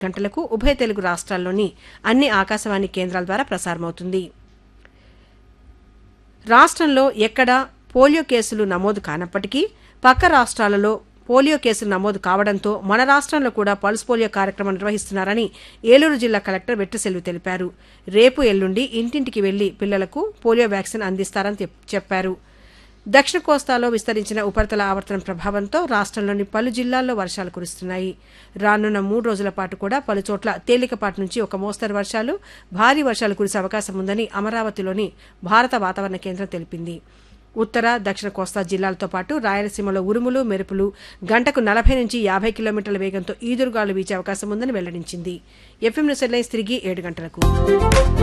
గంటలకు ఉభయ తెలుగు రాష్ట్రాల్లోని అన్ని ఆకాశవాణి కేంద్రాల ద్వారా ప్రసారమవుతుంది రాష్ట్రంలో ఎక్కడా పోలియో కేసులు నమోదు కానప్పటికీ పక్క రాష్ట్రాలలో పోలియో కేసులు నమోదు కావడంతో మన రాష్ట్రంలో కూడా పల్స్ పోలియో కార్యక్రమం నిర్వహిస్తున్నారని ఏలూరు జిల్లా కలెక్టర్ వెట్రిసెల్వి తెలిపారు రేపు ఎల్లుండి ఇంటింటికి వెళ్లి పిల్లలకు పోలియో వ్యాక్సిన్ అందిస్తారని తెప్- చెప్పారు దక్షిణ కోస్తాలో విస్తరించిన ఉపరితల ఆవర్తనం ప్రభావంతో రాష్ట్రంలోని పలు జిల్లాల్లో వర్షాలు కురుస్తున్నాయి రానున్న మూడు రోజుల పాటు కూడా పలు చోట్ల తేలికపాటి నుంచి ఒక మోస్తరు వర్షాలు భారీ వర్షాలు కురిసే అవకాశం ఉందని అమరావతిలోని భారత వాతావరణ కేంద్రం తెలిపింది ఉత్తర దక్షిణ కోస్తా జిల్లాలతో పాటు రాయలసీమలో ఉరుములు మెరుపులు గంటకు నలభై నుంచి యాభై కిలోమీటర్ల వేగంతో ఈదురుగాలు వీచే అవకాశం ఉందని వెల్లడించింది ఎఫ్ఎం న్యూస్ హెడ్లైన్స్ తిరిగి ఏడు గంటలకు